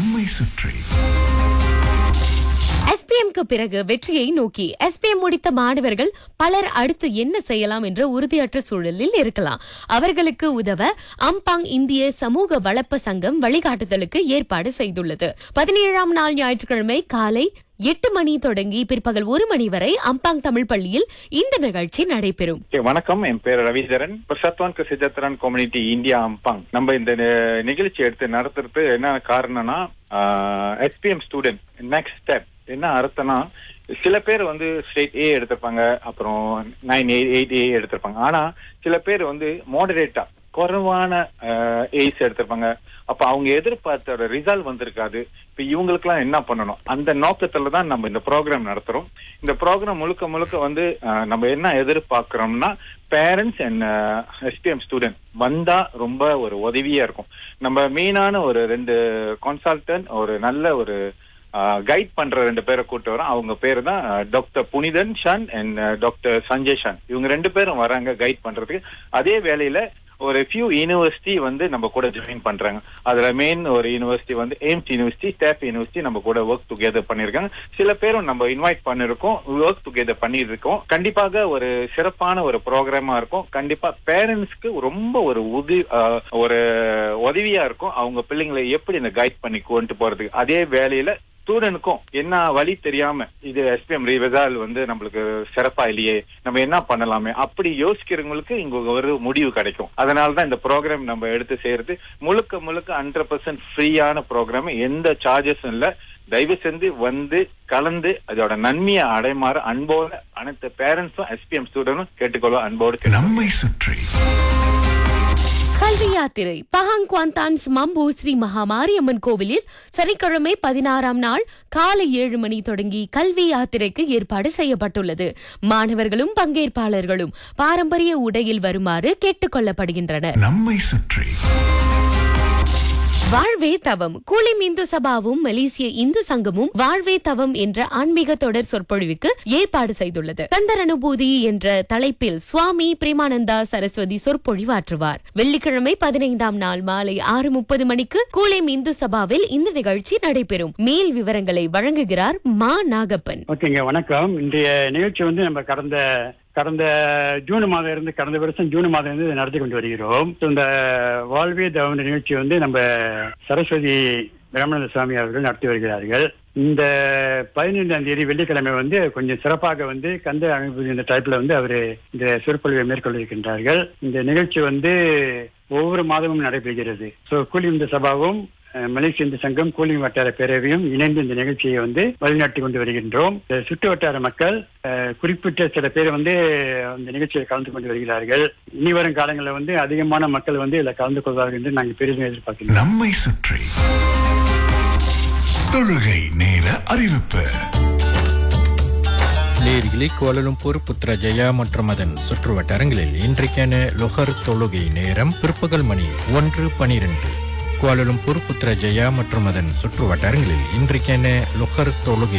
நம்மை சுற்றி எஸ்பிஎம்க்கு பிறகு வெற்றியை நோக்கி எஸ்பிஎம் முடித்த மாணவர்கள் பலர் அடுத்து என்ன செய்யலாம் என்ற உறுதியற்ற சூழலில் இருக்கலாம் அவர்களுக்கு உதவ அம்பாங் இந்திய சமூக வளப்ப சங்கம் வழிகாட்டுதலுக்கு ஏற்பாடு செய்துள்ளது பதினேழாம் நாள் ஞாயிற்றுக்கிழமை காலை எட்டு மணி தொடங்கி பிற்பகல் ஒரு மணி வரை அம்பாங் தமிழ் பள்ளியில் இந்த நிகழ்ச்சி நடைபெறும் Okay, வணக்கம் என் பேர் ரவீதரன் பிரசத்வான் கசிஜத்ரான் கம்யூனிட்டி இந்தியா அம்பாங் நம்ம இந்த நி- நிகழ்ச்சி எடுத்து நடத்துறது என்ன காரணம்னா எஸ்பிஎம் ஸ்டூடெண்ட் நெக்ஸ்ட் ஸ்டெப் என்ன அர்த்தம்னா சில பேர் வந்து ஸ்டேட் ஏ எடுத்திருப்பாங்க அப்புறம் நைன் எயிட் ஏ எடுத்திருப்பாங்க ஆனா சில பேர் வந்து மாடரேட்டா குறைவான ஏஸ் எடுத்திருப்பாங்க அப்ப அவங்க எதிர்பார்த்த ரிசல்ட் வந்திருக்காது இப்ப இவங்களுக்குலாம் என்ன பண்ணணும் அந்த நோக்கத்துல தான் நம்ம இந்த ப்ரோக்ராம் நடத்துறோம் இந்த ப்ரோக்ராம் முழுக்க முழுக்க வந்து அஹ், நம்ம என்ன எதிர்பார்க்கிறோம்னா பேரண்ட்ஸ் அண்ட் எஸ்பிஎம் ஸ்டூடெண்ட் வந்தா ரொம்ப ஒரு உதவியா இருக்கும் நம்ம மெயினான ஒரு ரெண்டு கன்சல்டன்ட் ஒரு நல்ல ஒரு கைட் பண்ற ரெண்டு பேரை கூட்டு வரோம் அவங்க பேரு தான் doctor Punithan Shan and doctor Sanjay Shan இவங்க ரெண்டு பேரும் வராங்க கைட் பண்றதுக்கு அதே வேலையில ஒரு ஃபியூ யூனிவர்சிட்டி வந்து நம்ம கூட ஜாயின் பண்றாங்க அதுல மெயின் ஒரு யூனிவர்சிட்டி வந்து எய்ம்ஸ் யூனிவர்சிட்டி ஸ்டாஃப் யூனிவர்சிட்டி நம்ம கூட ஒர்க் டுகெதர் பண்ணிருக்காங்க சில பேரும் நம்ம இன்வைட் பண்ணிருக்கோம் ஒர்க் டுகெதர் பண்ணியிருக்கோம் கண்டிப்பாக ஒரு சிறப்பான ஒரு ப்ரோக்ராமா இருக்கும் கண்டிப்பா பேரண்ட்ஸ்க்கு ரொம்ப ஒரு உதவி ஆஹ், ஒரு உதவியா இருக்கும் அவங்க பிள்ளைங்களை எப்படி இந்த கைட் பண்ணி கொண்டு போறதுக்கு அதே வேலையில ஸ்டூடெண்ட்க்கும் என்ன வழி தெரியாம இது எஸ்பிஎம் ரிவெசால் வந்து நம்மளுக்கு சிறப்பா இல்லையே நம்ம என்ன பண்ணலாமே அப்படி யோசிக்கிறவங்களுக்கு இங்க ஒரு முடிவு கிடைக்கும் அதனால தான் இந்த ப்ரோக்ராம் நம்ம எடுத்து செய்யறது முழுக்க முழுக்க ஹண்ட்ரட் பர்சன்ட் ஃப்ரீயான ப்ரோக்ராம் எந்த சார்ஜஸும் இல்ல தயவு செஞ்சு வந்து கலந்து அதோட நன்மையை அடைமாறு அன்போட அனைத்து பேரண்ட்ஸும் எஸ்பிஎம் ஸ்டூடெண்ட்டும் கேட்டுக்கொள்வா அன்போடு கேட்டுக்கொள்கிறேன். நம்மை சுற்றி கல்வி யாத்திரை பஹாங் குவாந்தான்ஸ் மம்பு ஸ்ரீ மகாமாரியம்மன் கோவிலில் சனிக்கிழமை பதினாறாம் நாள் காலை ஏழு மணி தொடங்கி கல்வி யாத்திரைக்கு ஏற்பாடு செய்யப்பட்டுள்ளது மாணவர்களும் பங்கேற்பாளர்களும் பாரம்பரிய உடையில் வருமாறு கேட்டுக் கொள்ளப்படுகின்றனர் நம்மை சுற்றி வாழ்வே தவம் கூலிம் இந்து சபாவும் மலேசிய இந்து சங்கமும் வாழ்வே தவம் என்ற ஆன்மீக தொடர் சொற்பொழிவுக்கு ஏற்பாடு செய்துள்ளது கந்தர் அனுபூதி என்ற தலைப்பில் சுவாமி பிரேமானந்தா சரஸ்வதி சொற்பொழிவாற்றுவார் வெள்ளிக்கிழமை பதினைந்தாம் நாள் மாலை ஆறு முப்பது மணிக்கு கூலிம் இந்து சபாவில் இந்த நிகழ்ச்சி நடைபெறும் மேல் விவரங்களை வழங்குகிறார் மா நாகப்பன் ஓகேங்க வணக்கம் இன்றைய நிகழ்ச்சி வந்து நம்ம கடந்த கடந்த ஜூன் மாதம் இருந்து கடந்த வருஷம் ஜூன் மாதம் இருந்து இதை நடத்தி கொண்டு வருகிறோம் So, இந்த வாழ்வே தவம் நிகழ்ச்சி வந்து நம்ம சரஸ்வதி பிரம்மணந்த சுவாமி அவர்கள் நடத்தி வருகிறார்கள் இந்த பதினைந்தாம் தேதி வெள்ளிக்கிழமை வந்து கொஞ்சம் சிறப்பாக வந்து கந்த அனுபவி இந்த டைப்ல வந்து அவர் இந்த சொற்பொழிவை மேற்கொண்டிருக்கின்றார்கள் இந்த நிகழ்ச்சி வந்து ஒவ்வொரு மாதமும் நடைபெறுகிறது ஸோ கூலி இந்த சபாவும் அஹ், மலேசிய இந்து சங்கம் கூலிங் வட்டார பேரவையும் இணைந்து இந்த நிகழ்ச்சியை வந்து வழிநடத்தி கொண்டு வருகின்றோம் இந்த சுற்று வட்டார மக்கள் அஹ், குறிப்பிட்ட சில பேர் வந்து அந்த நிகழ்ச்சியில் கலந்து கொண்டு வருகிறார்கள் இனி வரும் காலங்களில் வந்து அதிகமான மக்கள் வந்து இதில் கலந்து கொள்வார்கள் என்று நாங்கள் பெரிதும் எதிர்பார்க்கிறோம் நம்மை சுற்றி தொழுகை நேர அறிவிப்பு லேரியிலே கோலலும்பூர் புத்ரஜயா மற்றும் அதன் சுற்று வட்டாரங்களில் இன்றைக்கான லொஹர் தொழுகை நேரம் பிற்பகல் மணி ஒன்று பனிரெண்டு கோலலும்பூர் புத்ரஜயா மற்றும் அதன் சுற்று வட்டாரங்களில் இன்றைக்கான லொஹர் தொழுகை